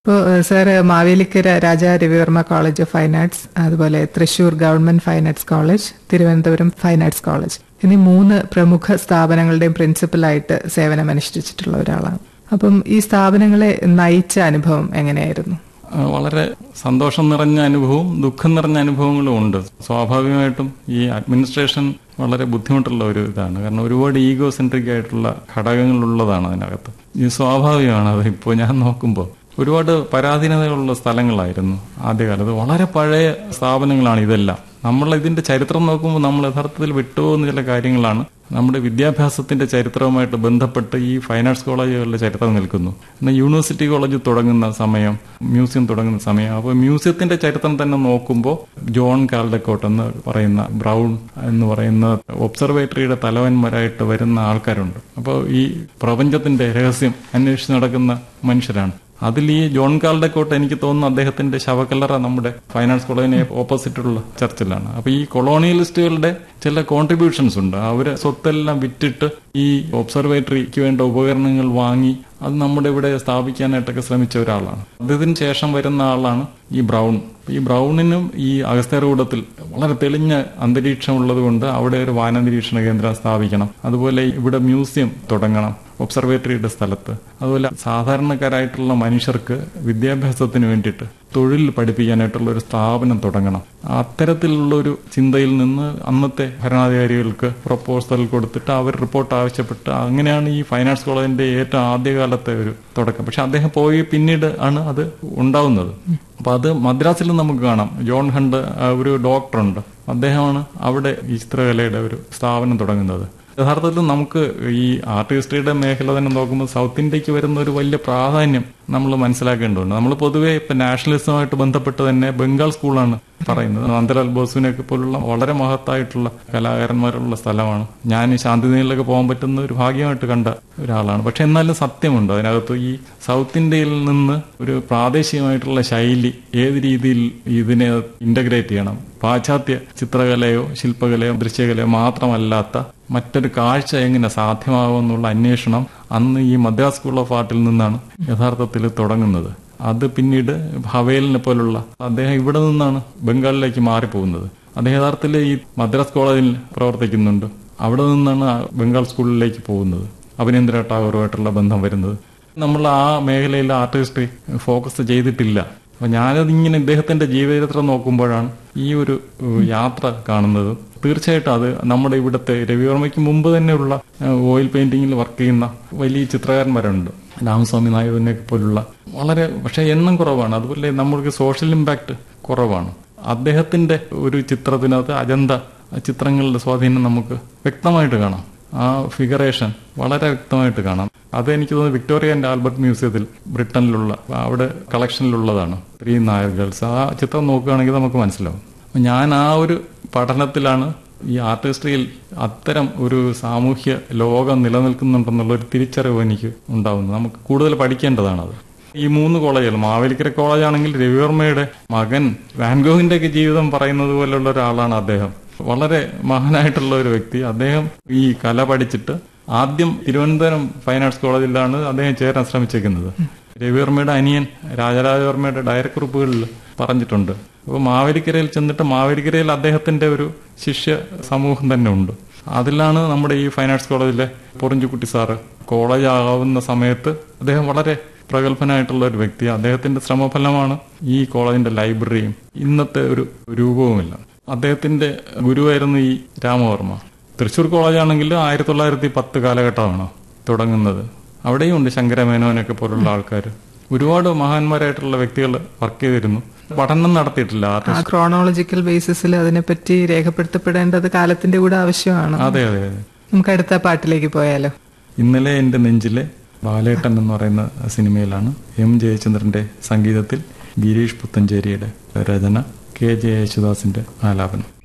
ഇപ്പോൾ sir Mavelikara Raja Ravi Varma college of fine arts അതുപോലെ Thrissur government fine arts college Thiruvananthapuram fine arts college എന്നീ മൂന്ന് പ്രമുഖ സ്ഥാപനങ്ങളുടെയും പ്രിൻസിപ്പലായിട്ട് സേവനം അനുഷ്ഠിച്ചിട്ടുള്ള ഒരാളാണ് അപ്പം ഈ സ്ഥാപനങ്ങളെ നയിച്ച അനുഭവം എങ്ങനെയായിരുന്നു ആ, വളരെ സന്തോഷം നിറഞ്ഞ അനുഭവവും ദുഃഖം നിറഞ്ഞ അനുഭവങ്ങളും ഉണ്ട് സ്വാഭാവികമായിട്ടും ഈ അഡ്മിനിസ്ട്രേഷൻ വളരെ ബുദ്ധിമുട്ടുള്ള ഒരു ഇതാണ് കാരണം ഒരുപാട് ഈഗോ സെൻട്രിക് ആയിട്ടുള്ള ഘടകങ്ങളുള്ളതാണ് അതിനകത്ത് ഇത് സ്വാഭാവികമാണ് അത് ഇപ്പോൾ ഞാൻ നോക്കുമ്പോൾ ഒരുപാട് പരാധീനതകളുള്ള സ്ഥലങ്ങളായിരുന്നു ആദ്യകാലത്ത് വളരെ പഴയ സ്ഥാപനങ്ങളാണ് ഇതെല്ലാം നമ്മൾ ഇതിന്റെ ചരിത്രം നോക്കുമ്പോൾ നമ്മൾ യഥാർത്ഥത്തിൽ വിട്ടുപോകുന്ന ചില കാര്യങ്ങളാണ് നമ്മുടെ വിദ്യാഭ്യാസത്തിന്റെ ചരിത്രവുമായിട്ട് ബന്ധപ്പെട്ട് ഈ ഫൈൻ ആർട്സ് കോളേജുകളുടെ ചരിത്രം നിൽക്കുന്നു എന്നാൽ യൂണിവേഴ്സിറ്റി കോളേജ് തുടങ്ങുന്ന സമയം മ്യൂസിയം തുടങ്ങുന്ന സമയം അപ്പോൾ മ്യൂസിയത്തിന്റെ ചരിത്രം തന്നെ നോക്കുമ്പോൾ ജോൺ കാൽഡക്കോട്ട് എന്ന് പറയുന്ന ബ്രൗൺ എന്ന് പറയുന്ന ഒബ്സർവേറ്ററിയുടെ തലവന്മാരായിട്ട് വരുന്ന ആൾക്കാരുണ്ട് അപ്പോൾ ഈ പ്രപഞ്ചത്തിന്റെ രഹസ്യം അന്വേഷിച്ച് നടക്കുന്ന മനുഷ്യരാണ് അതിൽ ഈ ജോൺ കാൽഡക്കോട്ട് എനിക്ക് തോന്നുന്നു അദ്ദേഹത്തിന്റെ ശവക്കല്ലറ നമ്മുടെ ഫൈനാൻസ് കോളേജിന് ഓപ്പോസിറ്റുള്ള ചർച്ചിലാണ് അപ്പൊ ഈ കൊളോണിയലിസ്റ്റുകളുടെ ചില കോൺട്രിബ്യൂഷൻസ് ഉണ്ട് അവര് സ്വത്തെല്ലാം വിറ്റിട്ട് ഈ ഒബ്സർവേറ്ററിക്ക് വേണ്ട ഉപകരണങ്ങൾ വാങ്ങി അത് നമ്മുടെ ഇവിടെ സ്ഥാപിക്കാനായിട്ടൊക്കെ ശ്രമിച്ച ഒരാളാണ് അദ്ദേഹത്തിന് ശേഷം വരുന്ന ആളാണ് ഈ ബ്രൗൺ ഈ ബ്രൗണിനും ഈ അഗസ്ത്യർകൂടത്തിൽ വളരെ തെളിഞ്ഞ അന്തരീക്ഷം ഉള്ളത് കൊണ്ട് അവിടെ ഒരു വാനനിരീക്ഷണ കേന്ദ്രം സ്ഥാപിക്കണം അതുപോലെ ഇവിടെ മ്യൂസിയം തുടങ്ങണം ഒബ്സർവേറ്ററിയുടെ സ്ഥലത്ത് അതുപോലെ സാധാരണക്കാരായിട്ടുള്ള മനുഷ്യർക്ക് വിദ്യാഭ്യാസത്തിന് വേണ്ടിയിട്ട് തൊഴിൽ പഠിപ്പിക്കാനായിട്ടുള്ള ഒരു സ്ഥാപനം തുടങ്ങണം അത്തരത്തിലുള്ള ഒരു ചിന്തയിൽ നിന്ന് അന്നത്തെ ഭരണാധികാരികൾക്ക് പ്രപ്പോസൽ കൊടുത്തിട്ട് അവർ റിപ്പോർട്ട് ആവശ്യപ്പെട്ട് അങ്ങനെയാണ് ഈ ഫൈൻ ആർട്സ് കോളേജിന്റെ ഏറ്റവും ആദ്യകാലത്തെ ഒരു തുടക്കം പക്ഷെ അദ്ദേഹം പോയി പിന്നീട് ആണ് അത് ഉണ്ടാവുന്നത് അപ്പൊ അത് മദ്രാസിൽ നമുക്ക് കാണാം ജോൺ ഹണ്ട് ആ, ഒരു ഡോക്ടറുണ്ട് അദ്ദേഹമാണ് അവിടെ ഈ ചിത്രകലയുടെ ഒരു സ്ഥാപനം തുടങ്ങുന്നത് യഥാർത്ഥത്തിൽ നമുക്ക് ഈ ആർട്ട് ഹിസ്റ്ററിയുടെ മേഖല തന്നെ നോക്കുമ്പോൾ സൗത്ത് ഇന്ത്യക്ക് വരുന്ന ഒരു വലിയ പ്രാധാന്യം നമ്മൾ മനസ്സിലാക്കേണ്ടതുണ്ട് നമ്മൾ പൊതുവെ ഇപ്പൊ നാഷണലിസവുമായിട്ട് ബന്ധപ്പെട്ട് തന്നെ ബംഗാൾ സ്കൂളാണ് പറയുന്നത് നന്ദലാൽ ബോസുവിനെയൊക്കെ പോലുള്ള വളരെ മഹത്തായിട്ടുള്ള കലാകാരന്മാരുള്ള സ്ഥലമാണ് ഞാൻ ശാന്തിനിലൊക്കെ പോകാൻ പറ്റുന്ന ഒരു ഭാഗ്യമായിട്ട് കണ്ട ഒരാളാണ് പക്ഷെ എന്നാലും സത്യമുണ്ട് അതിനകത്ത് ഈ സൗത്ത് ഇന്ത്യയിൽ നിന്ന് ഒരു പ്രാദേശികമായിട്ടുള്ള ശൈലി ഏത് രീതിയിൽ ഇതിനെ ഇന്റഗ്രേറ്റ് ചെയ്യണം പാശ്ചാത്യ ചിത്രകലയോ ശില്പകലയോ ദൃശ്യകലയോ മാത്രമല്ലാത്ത മറ്റൊരു കാഴ്ച എങ്ങനെ സാധ്യമാകുമെന്നുള്ള അന്വേഷണം അന്ന് ഈ മദ്രാസ് സ്കൂൾ ഓഫ് ആർട്ടിൽ നിന്നാണ് യഥാർത്ഥത്തിൽ തുടങ്ങുന്നത് അത് പിന്നീട് ഹവേലിനെ പോലുള്ള അദ്ദേഹം ഇവിടെ നിന്നാണ് ബംഗാളിലേക്ക് മാറിപ്പോകുന്നത് അദ്ദേഹം യഥാർത്ഥത്തിൽ ഈ മദ്രാസ് കോളേജിൽ പ്രവർത്തിക്കുന്നുണ്ട് അവിടെ നിന്നാണ് ആ ബംഗാൾ സ്കൂളിലേക്ക് പോകുന്നത് അഭിനേന്ദ്ര ടാഗോറുമായിട്ടുള്ള ബന്ധം വരുന്നത് നമ്മൾ ആ മേഖലയിൽ ആർട്ട് ഹിസ്റ്ററി ഫോക്കസ് ചെയ്തിട്ടില്ല അപ്പൊ ഞാനത് ഇങ്ങനെ ഇദ്ദേഹത്തിന്റെ ജീവചരിത്രം നോക്കുമ്പോഴാണ് ഈ ഒരു ഏഹ്, യാത്ര കാണുന്നത് തീർച്ചയായിട്ടും അത് നമ്മുടെ ഇവിടുത്തെ രവിവർമ്മയ്ക്ക് മുമ്പ് തന്നെയുള്ള ഏഹ്, ഓയിൽ പെയിന്റിങ്ങിൽ വർക്ക് ചെയ്യുന്ന വലിയ ചിത്രകാരന്മാരുണ്ട് രാമസ്വാമി നായകനെ പോലുള്ള വളരെ പക്ഷെ എണ്ണം കുറവാണ് അതുപോലെ നമ്മൾക്ക് സോഷ്യൽ ഇമ്പാക്ട് കുറവാണ് അദ്ദേഹത്തിന്റെ ഒരു ചിത്രത്തിനകത്ത് അജന്ത ചിത്രങ്ങളുടെ സ്വാധീനം നമുക്ക് വ്യക്തമായിട്ട് കാണാം ആ ഫിഗറേഷൻ വളരെ വ്യക്തമായിട്ട് കാണാം അത് എനിക്ക് തോന്നുന്നു വിക്ടോറിയ ആൻഡ് ആൽബർട്ട് മ്യൂസിയത്തിൽ ബ്രിട്ടനിലുള്ള അവിടെ കളക്ഷനിലുള്ളതാണ് ത്രീ നായർ ഗേൾസ് ആ ചിത്രം നോക്കുകയാണെങ്കിൽ നമുക്ക് മനസ്സിലാവും അപ്പൊ ഞാൻ ആ ഒരു പഠനത്തിലാണ് ഈ ആർട്ട് ഹിസ്റ്ററിയിൽ അത്തരം ഒരു സാമൂഹ്യ ലോകം നിലനിൽക്കുന്നുണ്ടെന്നുള്ള ഒരു തിരിച്ചറിവ് എനിക്ക് ഉണ്ടാവുന്നത് നമുക്ക് കൂടുതൽ പഠിക്കേണ്ടതാണത് ഈ മൂന്ന് കോളേജുകൾ മാവേലിക്കര കോളേജ് ആണെങ്കിൽ രവിവർമ്മയുടെ മകൻ വാൻഗോഹിന്റെ ഒക്കെ ജീവിതം പറയുന്നത് പോലുള്ള ഒരാളാണ് അദ്ദേഹം വളരെ മഹാനായിട്ടുള്ള ഒരു വ്യക്തി അദ്ദേഹം ഈ കല പഠിച്ചിട്ട് ആദ്യം തിരുവനന്തപുരം ഫൈൻ ആർട്സ് കോളേജിലാണ് അദ്ദേഹം ചേരാൻ ശ്രമിച്ചേക്കുന്നത് രവിവർമ്മയുടെ അനിയൻ രാജരാജവർമ്മയുടെ ഡയറക്കുറിപ്പുകളിൽ പറഞ്ഞിട്ടുണ്ട് അപ്പോൾ മാവേലിക്കരയിൽ ചെന്നിട്ട് മാവേലിക്കരയിൽ അദ്ദേഹത്തിന്റെ ഒരു ശിഷ്യ സമൂഹം തന്നെ ഉണ്ട് അതിലാണ് നമ്മുടെ ഈ ഫൈൻ ആർട്സ് കോളേജിലെ പൊറിഞ്ചുകുട്ടി സാറ് കോളേജ് ആവുന്ന സമയത്ത് അദ്ദേഹം വളരെ പ്രഗത്ഭനായിട്ടുള്ള ഒരു വ്യക്തി അദ്ദേഹത്തിന്റെ ശ്രമഫലമാണ് ഈ കോളേജിന്റെ ലൈബ്രറിയും ഇന്നത്തെ ഒരു രൂപവുമില്ല അദ്ദേഹത്തിന്റെ ഗുരുവായിരുന്നു ഈ രാമവർമ്മ തൃശൂർ കോളേജാണെങ്കിൽ ആയിരത്തി തൊള്ളായിരത്തി പത്ത് കാലഘട്ടമാണ് തുടങ്ങുന്നത് അവിടെയും ഉണ്ട് ശങ്കരമേനോനൊക്കെ പോലുള്ള ആൾക്കാർ ഒരുപാട് മഹാന്മാരായിട്ടുള്ള വ്യക്തികൾ വർക്ക് ചെയ്തിരുന്നു പഠനം നടത്തിയിട്ടില്ല ആർട്ട് ആ ക്രോണോളജിക്കൽ ബേസിസിൽ അതിനെപ്പറ്റി രേഖപ്പെടുത്തപ്പെടേണ്ടത് കാലത്തിന്റെ കൂടെ ആവശ്യമാണ് അതെ അതെ അതെ നമുക്ക് അടുത്ത പാട്ടിലേക്ക് പോയാലോ ഇന്നലെ എൻ്റെ നെഞ്ചിലെ ബാലേട്ടൻ എന്ന് പറയുന്ന സിനിമയിലാണ് എം ജയചന്ദ്രന്റെ സംഗീതത്തിൽ ഗിരീഷ് പുത്തഞ്ചേരിയുടെ രചന കെ ജെ യേശുദാസിന്റെ ആലാപനം